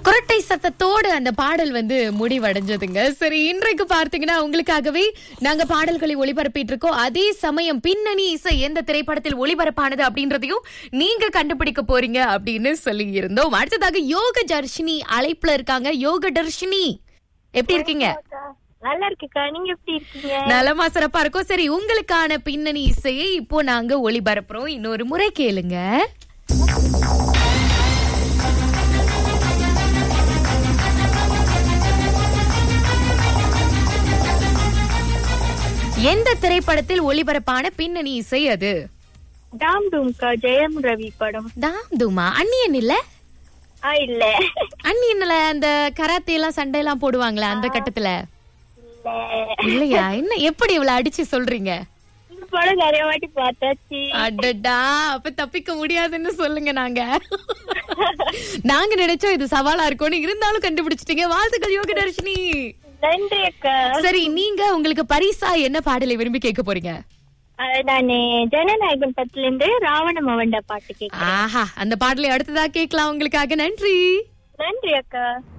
குரட்டை சத்தத்தோடு அந்த பாடல் வந்து முடிவடைஞ்சதுங்க சரி இன்றைக்கு பார்த்தீங்கன்னா உங்களுக்காகவே நாங்க பாடல்களை ஒளிபரப்பிட்டு இருக்கோம் அதே சமயம் பின்னணி இசை எந்த திரைப்படத்தில் ஒளிபரப்பானது அப்படின்றதையும் நீங்க கண்டுபிடிக்க போறீங்க அப்படின்னு சொல்லி இருந்தோம் அடுத்ததாக யோக தர்ஷினி அழைப்புல இருக்காங்க யோக தர்ஷினி எப்படி இருக்கீங்க நல்லா இருக்குக்கா நீங்க எப்படி இருக்கீங்க நலமா சிறப்பா இருக்கும் சரி உங்களுக்கான பின்னணி இசையை இப்போ நாங்க ஒளிபரப்புறோம் இன்னொரு முறை கேளுங்க எந்த திரைப்படத்தில் ஒளிபரப்பான பின்னணி இசை அது டாம் டூம்க்கா ஜெயம் ரவி படம் தாம் தூமா அண்ணியன் இல்ல ஆ இல்ல அண்ணியன்ல அந்த கராத்தே எல்லாம் சண்டை எல்லாம் போடுவாங்களே அந்த கட்டத்துல இல்ல இல்லையா என்ன எப்படி இவ்வளவு அடிச்சு சொல்றீங்க இந்த படம் நிறைய வாட்டி பார்த்தாச்சு அடடா அப்ப தப்பிக்க முடியாதுன்னு சொல்லுங்க நாங்க நாங்க நினைச்சோம் இது சவாலா இருக்கும்னு இருந்தாலும் கண்டுபிடிச்சிட்டீங்க வாழ்த்துக்கள் யோக தர்ஷினி நன்றி அக்கா சரி நீங்க உங்களுக்கு பரிசா என்ன பாடலை விரும்பி கேட்க போறீங்க ஆ, நானு ஜனநாயகன் பத்துல இருந்து ராவண மவண்ட பாட்டு கேட்கிறேன் ஆஹா அந்த பாடலை அடுத்ததா கேட்கலாம் உங்களுக்காக நன்றி நன்றி அக்கா